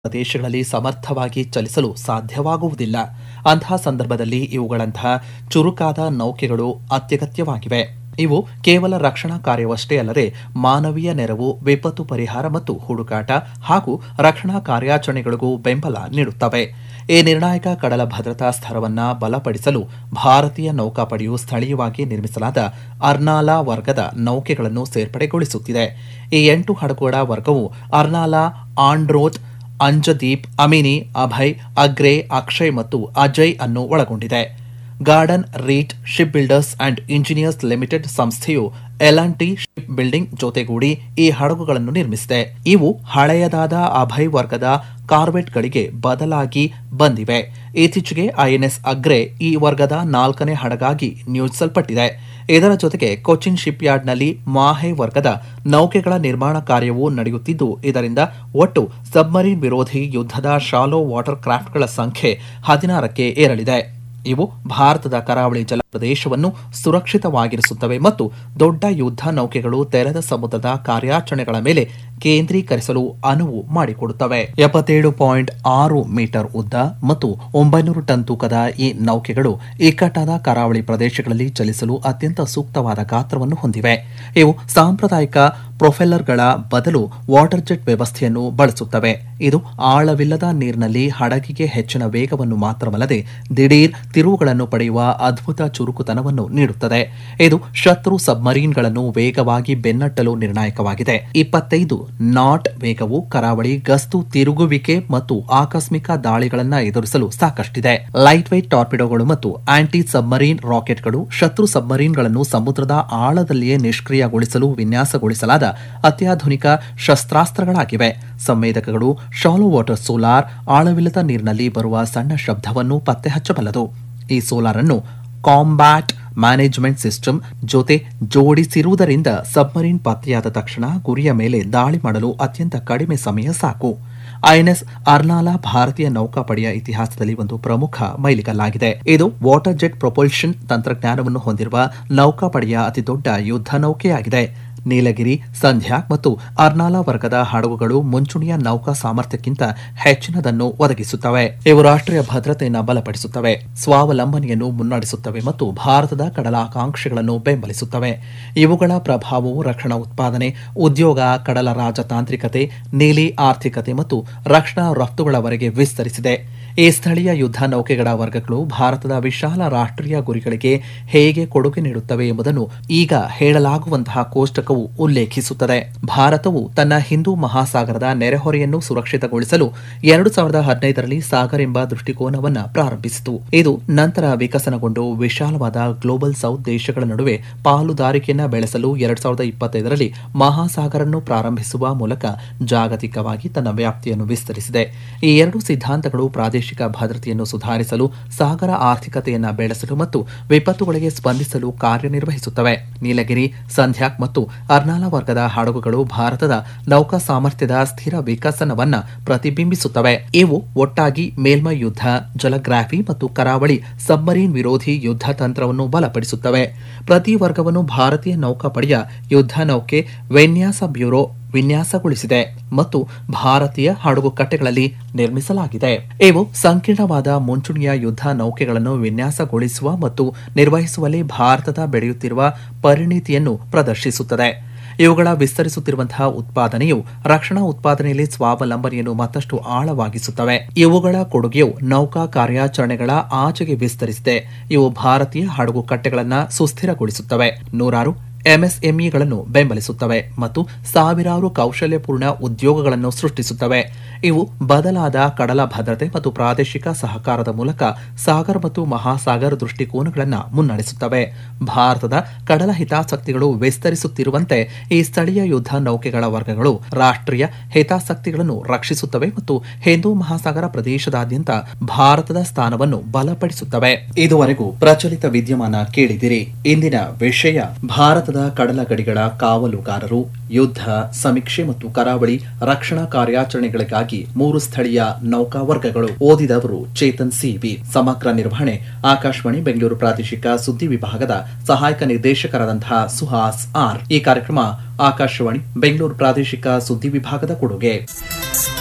ಪ್ರದೇಶಗಳಲ್ಲಿ ಸಮರ್ಥವಾಗಿ ಚಲಿಸಲು ಸಾಧ್ಯವಾಗುವುದಿಲ್ಲ ಅಂತಹ ಸಂದರ್ಭದಲ್ಲಿ ಇವುಗಳಂತಹ ಚುರುಕಾದ ನೌಕೆಗಳು ಅತ್ಯಗತ್ಯವಾಗಿವೆ ಇವು ಕೇವಲ ರಕ್ಷಣಾ ಕಾರ್ಯವಷ್ಟೇ ಅಲ್ಲದೆ ಮಾನವೀಯ ನೆರವು ವಿಪತ್ತು ಪರಿಹಾರ ಮತ್ತು ಹುಡುಕಾಟ ಹಾಗೂ ರಕ್ಷಣಾ ಕಾರ್ಯಾಚರಣೆಗಳಿಗೂ ಬೆಂಬಲ ನೀಡುತ್ತವೆ ಈ ನಿರ್ಣಾಯಕ ಕಡಲ ಭದ್ರತಾ ಸ್ತರವನ್ನ ಬಲಪಡಿಸಲು ಭಾರತೀಯ ನೌಕಾಪಡೆಯು ಸ್ಥಳೀಯವಾಗಿ ನಿರ್ಮಿಸಲಾದ ಅರ್ನಾಲಾ ವರ್ಗದ ನೌಕೆಗಳನ್ನು ಸೇರ್ಪಡೆಗೊಳಿಸುತ್ತಿದೆ ಈ ಎಂಟು ಹಡಗುಗಳ ವರ್ಗವು ಅರ್ನಾಲಾ ಆಂಡ್ರೋತ್ ಅಂಜದೀಪ್ ಅಮಿನಿ ಅಭಯ್ ಅಗ್ರೆ ಅಕ್ಷಯ್ ಮತ್ತು ಅಜಯ್ ಅನ್ನು ಒಳಗೊಂಡಿದೆ Garden Reach ship builders and engineers limited ಸಂಸ್ಥೆಯು ಟಿ ಶಿಪ್ ಬಿಲ್ಡಿಂಗ್ ಜೊತೆಗೂಡಿ ಈ ಹಡಗುಗಳನ್ನು ನಿರ್ಮಿಸಿದೆ ಇವು ಹಳೆಯದಾದ ಅಭಯ್ ವರ್ಗದ ಕಾರ್ವೆಟ್ಗಳಿಗೆ ಬದಲಾಗಿ ಬಂದಿವೆ ಇತ್ತೀಚೆಗೆ ಐಎನ್ಎಸ್ ಅಗ್ರೆ ಈ ವರ್ಗದ ನಾಲ್ಕನೇ ಹಡಗಾಗಿ ನಿಯೋಜಿಸಲ್ಪಟ್ಟಿದೆ ಇದರ ಜೊತೆಗೆ ಕೊಚ್ಚಿನ್ ಶಿಪ್ ಯಾರ್ಡ್ನಲ್ಲಿ ಮಾಹೆ ವರ್ಗದ ನೌಕೆಗಳ ನಿರ್ಮಾಣ ಕಾರ್ಯವೂ ನಡೆಯುತ್ತಿದ್ದು ಇದರಿಂದ ಒಟ್ಟು ಸಬ್ಮರೀನ್ ವಿರೋಧಿ ಯುದ್ಧದ ಶಾಲೋ ವಾಟರ್ ಕ್ರಾಫ್ಟ್ಗಳ ಸಂಖ್ಯೆ ಹದಿನಾರಕ್ಕೆ ಏರಲಿದೆ ಇವು ಭಾರತದ ಕರಾವಳಿ ಜಲ ಪ್ರದೇಶವನ್ನು ಸುರಕ್ಷಿತವಾಗಿರಿಸುತ್ತವೆ ಮತ್ತು ದೊಡ್ಡ ಯುದ್ಧ ನೌಕೆಗಳು ತೆರೆದ ಸಮುದ್ರದ ಕಾರ್ಯಾಚರಣೆಗಳ ಮೇಲೆ ಕೇಂದ್ರೀಕರಿಸಲು ಅನುವು ಮಾಡಿಕೊಡುತ್ತವೆ ಎಪ್ಪತ್ತೇಳು ಪಾಯಿಂಟ್ ಆರು ಮೀಟರ್ ಉದ್ದ ಮತ್ತು ಒಂಬೈನೂರು ಟನ್ ತೂಕದ ಈ ನೌಕೆಗಳು ಇಕ್ಕಟ್ಟಾದ ಕರಾವಳಿ ಪ್ರದೇಶಗಳಲ್ಲಿ ಚಲಿಸಲು ಅತ್ಯಂತ ಸೂಕ್ತವಾದ ಗಾತ್ರವನ್ನು ಹೊಂದಿವೆ ಇವು ಸಾಂಪ್ರದಾಯಿಕ ಪ್ರೊಫೆಲ್ಲರ್ಗಳ ಬದಲು ವಾಟರ್ ಜೆಟ್ ವ್ಯವಸ್ಥೆಯನ್ನು ಬಳಸುತ್ತವೆ ಇದು ಆಳವಿಲ್ಲದ ನೀರಿನಲ್ಲಿ ಹಡಗಿಗೆ ಹೆಚ್ಚಿನ ವೇಗವನ್ನು ಮಾತ್ರವಲ್ಲದೆ ದಿಢೀರ್ ತಿರುವುಗಳನ್ನು ಪಡೆಯುವ ಅದ್ಭುತ ಚುರುಕುತನವನ್ನು ನೀಡುತ್ತದೆ ಇದು ಶತ್ರು ಸಬ್ಮರೀನ್ಗಳನ್ನು ವೇಗವಾಗಿ ಬೆನ್ನಟ್ಟಲು ನಿರ್ಣಾಯಕವಾಗಿದೆ ಇಪ್ಪತ್ತೈದು ನಾಟ್ ವೇಗವು ಕರಾವಳಿ ಗಸ್ತು ತಿರುಗುವಿಕೆ ಮತ್ತು ಆಕಸ್ಮಿಕ ದಾಳಿಗಳನ್ನು ಎದುರಿಸಲು ಸಾಕಷ್ಟಿದೆ ಲೈಟ್ ವೈಟ್ ಟಾರ್ಪಿಡೋಗಳು ಮತ್ತು ಆಂಟಿ ಸಬ್ಮರೀನ್ ರಾಕೆಟ್ಗಳು ಶತ್ರು ಸಬ್ಮರೀನ್ಗಳನ್ನು ಸಮುದ್ರದ ಆಳದಲ್ಲಿಯೇ ನಿಷ್ಕ್ರಿಯಗೊಳಿಸಲು ವಿನ್ಯಾಸಗೊಳಿಸಲಾದ ಅತ್ಯಾಧುನಿಕ ಶಸ್ತ್ರಾಸ್ತ್ರಗಳಾಗಿವೆ ಸಂವೇದಕಗಳು ಶಾಲೋ ವಾಟರ್ ಸೋಲಾರ್ ಆಳವಿಲ್ಲದ ನೀರಿನಲ್ಲಿ ಬರುವ ಸಣ್ಣ ಶಬ್ದವನ್ನು ಪತ್ತೆ ಹಚ್ಚಬಲ್ಲದು ಈ ಸೋಲಾರ್ ಅನ್ನು ಕಾಂಬ್ಯಾಟ್ ಮ್ಯಾನೇಜ್ಮೆಂಟ್ ಸಿಸ್ಟಮ್ ಜೊತೆ ಜೋಡಿಸಿರುವುದರಿಂದ ಸಬ್ಮರೀನ್ ಪತ್ತೆಯಾದ ತಕ್ಷಣ ಗುರಿಯ ಮೇಲೆ ದಾಳಿ ಮಾಡಲು ಅತ್ಯಂತ ಕಡಿಮೆ ಸಮಯ ಸಾಕು ಐಎನ್ಎಸ್ ಅರ್ನಾಲಾ ಭಾರತೀಯ ನೌಕಾಪಡೆಯ ಇತಿಹಾಸದಲ್ಲಿ ಒಂದು ಪ್ರಮುಖ ಮೈಲಿಗಲ್ಲಾಗಿದೆ ಇದು ವಾಟರ್ ಜೆಟ್ ಪ್ರೊಪಲ್ಷನ್ ತಂತ್ರಜ್ಞಾನವನ್ನು ಹೊಂದಿರುವ ನೌಕಾಪಡೆಯ ಅತಿದೊಡ್ಡ ಯುದ್ಧ ನೌಕೆಯಾಗಿದೆ ನೀಲಗಿರಿ ಸಂಧ್ಯಾ ಮತ್ತು ಅರ್ನಾಲಾ ವರ್ಗದ ಹಡಗುಗಳು ಮುಂಚೂಣಿಯ ನೌಕಾ ಸಾಮರ್ಥ್ಯಕ್ಕಿಂತ ಹೆಚ್ಚಿನದನ್ನು ಒದಗಿಸುತ್ತವೆ ಇವು ರಾಷ್ಟ್ರೀಯ ಭದ್ರತೆಯನ್ನು ಬಲಪಡಿಸುತ್ತವೆ ಸ್ವಾವಲಂಬನೆಯನ್ನು ಮುನ್ನಡೆಸುತ್ತವೆ ಮತ್ತು ಭಾರತದ ಕಡಲಾಕಾಂಕ್ಷೆಗಳನ್ನು ಬೆಂಬಲಿಸುತ್ತವೆ ಇವುಗಳ ಪ್ರಭಾವವು ರಕ್ಷಣಾ ಉತ್ಪಾದನೆ ಉದ್ಯೋಗ ಕಡಲ ರಾಜತಾಂತ್ರಿಕತೆ ನೀಲಿ ಆರ್ಥಿಕತೆ ಮತ್ತು ರಕ್ಷಣಾ ರಫ್ತುಗಳವರೆಗೆ ವಿಸ್ತರಿಸಿದೆ ಈ ಸ್ಥಳೀಯ ಯುದ್ಧ ನೌಕೆಗಳ ವರ್ಗಗಳು ಭಾರತದ ವಿಶಾಲ ರಾಷ್ಟ್ರೀಯ ಗುರಿಗಳಿಗೆ ಹೇಗೆ ಕೊಡುಗೆ ನೀಡುತ್ತವೆ ಎಂಬುದನ್ನು ಈಗ ಹೇಳಲಾಗುವಂತಹ ಕೋಷ್ಟಕವು ಉಲ್ಲೇಖಿಸುತ್ತದೆ ಭಾರತವು ತನ್ನ ಹಿಂದೂ ಮಹಾಸಾಗರದ ನೆರೆಹೊರೆಯನ್ನು ಸುರಕ್ಷಿತಗೊಳಿಸಲು ಎರಡು ಸಾವಿರದ ಹದಿನೈದರಲ್ಲಿ ಸಾಗರ್ ಎಂಬ ದೃಷ್ಟಿಕೋನವನ್ನು ಪ್ರಾರಂಭಿಸಿತು ಇದು ನಂತರ ವಿಕಸನಗೊಂಡು ವಿಶಾಲವಾದ ಗ್ಲೋಬಲ್ ಸೌತ್ ದೇಶಗಳ ನಡುವೆ ಪಾಲುದಾರಿಕೆಯನ್ನು ಬೆಳೆಸಲು ಎರಡ್ ಸಾವಿರದ ಇಪ್ಪತ್ತೈದರಲ್ಲಿ ಮಹಾಸಾಗರನ್ನು ಪ್ರಾರಂಭಿಸುವ ಮೂಲಕ ಜಾಗತಿಕವಾಗಿ ತನ್ನ ವ್ಯಾಪ್ತಿಯನ್ನು ವಿಸ್ತರಿಸಿದೆ ಈ ಎರಡು ಸಿದ್ಧಾಂತಗಳು ಪ್ರಾದೇಶಿಕ ಭದ್ರತೆಯನ್ನು ಸುಧಾರಿಸಲು ಸಾಗರ ಆರ್ಥಿಕತೆಯನ್ನು ಬೆಳೆಸಲು ಮತ್ತು ವಿಪತ್ತುಗಳಿಗೆ ಸ್ಪಂದಿಸಲು ಕಾರ್ಯನಿರ್ವಹಿಸುತ್ತವೆ ನೀಲಗಿರಿ ಸಂಧ್ಯಾಕ್ ಮತ್ತು ಅರ್ನಾಲಾ ವರ್ಗದ ಹಡಗುಗಳು ಭಾರತದ ನೌಕಾ ಸಾಮರ್ಥ್ಯದ ಸ್ಥಿರ ವಿಕಸನವನ್ನ ಪ್ರತಿಬಿಂಬಿಸುತ್ತವೆ ಇವು ಒಟ್ಟಾಗಿ ಮೇಲ್ಮೈ ಯುದ್ಧ ಜಲಗ್ರಾಫಿ ಮತ್ತು ಕರಾವಳಿ ಸಬ್ಮರೀನ್ ವಿರೋಧಿ ಯುದ್ಧ ತಂತ್ರವನ್ನು ಬಲಪಡಿಸುತ್ತವೆ ಪ್ರತಿ ವರ್ಗವನ್ನು ಭಾರತೀಯ ನೌಕಾಪಡೆಯ ಯುದ್ಧ ನೌಕೆ ವಿನ್ಯಾಸ ಬ್ಯೂರೋ ವಿನ್ಯಾಸಗೊಳಿಸಿದೆ ಮತ್ತು ಭಾರತೀಯ ಹಡಗು ಕಟ್ಟೆಗಳಲ್ಲಿ ನಿರ್ಮಿಸಲಾಗಿದೆ ಇವು ಸಂಕೀರ್ಣವಾದ ಮುಂಚೂಣಿಯ ಯುದ್ಧ ನೌಕೆಗಳನ್ನು ವಿನ್ಯಾಸಗೊಳಿಸುವ ಮತ್ತು ನಿರ್ವಹಿಸುವಲ್ಲಿ ಭಾರತದ ಬೆಳೆಯುತ್ತಿರುವ ಪರಿಣಿತಿಯನ್ನು ಪ್ರದರ್ಶಿಸುತ್ತದೆ ಇವುಗಳ ವಿಸ್ತರಿಸುತ್ತಿರುವಂತಹ ಉತ್ಪಾದನೆಯು ರಕ್ಷಣಾ ಉತ್ಪಾದನೆಯಲ್ಲಿ ಸ್ವಾವಲಂಬನೆಯನ್ನು ಮತ್ತಷ್ಟು ಆಳವಾಗಿಸುತ್ತವೆ ಇವುಗಳ ಕೊಡುಗೆಯು ನೌಕಾ ಕಾರ್ಯಾಚರಣೆಗಳ ಆಚೆಗೆ ವಿಸ್ತರಿಸಿದೆ ಇವು ಭಾರತೀಯ ಹಡಗು ಕಟ್ಟೆಗಳನ್ನು ಸುಸ್ಥಿರಗೊಳಿಸುತ್ತವೆ ನೂರಾರು ಎಂಎಸ್ಎಂಇಗಳನ್ನು ಬೆಂಬಲಿಸುತ್ತವೆ ಮತ್ತು ಸಾವಿರಾರು ಕೌಶಲ್ಯಪೂರ್ಣ ಉದ್ಯೋಗಗಳನ್ನು ಸೃಷ್ಟಿಸುತ್ತವೆ ಇವು ಬದಲಾದ ಕಡಲ ಭದ್ರತೆ ಮತ್ತು ಪ್ರಾದೇಶಿಕ ಸಹಕಾರದ ಮೂಲಕ ಸಾಗರ ಮತ್ತು ಮಹಾಸಾಗರ ದೃಷ್ಟಿಕೋನಗಳನ್ನು ಮುನ್ನಡೆಸುತ್ತವೆ ಭಾರತದ ಕಡಲ ಹಿತಾಸಕ್ತಿಗಳು ವಿಸ್ತರಿಸುತ್ತಿರುವಂತೆ ಈ ಸ್ಥಳೀಯ ಯುದ್ಧ ನೌಕೆಗಳ ವರ್ಗಗಳು ರಾಷ್ಟ್ರೀಯ ಹಿತಾಸಕ್ತಿಗಳನ್ನು ರಕ್ಷಿಸುತ್ತವೆ ಮತ್ತು ಹಿಂದೂ ಮಹಾಸಾಗರ ಪ್ರದೇಶದಾದ್ಯಂತ ಭಾರತದ ಸ್ಥಾನವನ್ನು ಬಲಪಡಿಸುತ್ತವೆ ಇದುವರೆಗೂ ಪ್ರಚಲಿತ ವಿದ್ಯಮಾನ ಕೇಳಿದಿರಿ ಇಂದಿನ ವಿಷಯ ಭಾರತದ ಕಡಲ ಗಡಿಗಳ ಕಾವಲುಗಾರರು ಯುದ್ಧ ಸಮೀಕ್ಷೆ ಮತ್ತು ಕರಾವಳಿ ರಕ್ಷಣಾ ಕಾರ್ಯಾಚರಣೆಗಳಿಗಾಗಿ ಮೂರು ಸ್ಥಳೀಯ ನೌಕಾ ವರ್ಗಗಳು ಓದಿದವರು ಚೇತನ್ ಸಿಬಿ ಸಮಗ್ರ ನಿರ್ವಹಣೆ ಆಕಾಶವಾಣಿ ಬೆಂಗಳೂರು ಪ್ರಾದೇಶಿಕ ಸುದ್ದಿ ವಿಭಾಗದ ಸಹಾಯಕ ನಿರ್ದೇಶಕರಾದಂತಹ ಸುಹಾಸ್ ಆರ್ ಈ ಕಾರ್ಯಕ್ರಮ ಆಕಾಶವಾಣಿ ಬೆಂಗಳೂರು ಪ್ರಾದೇಶಿಕ ಸುದ್ದಿ ವಿಭಾಗದ ಕೊಡುಗೆ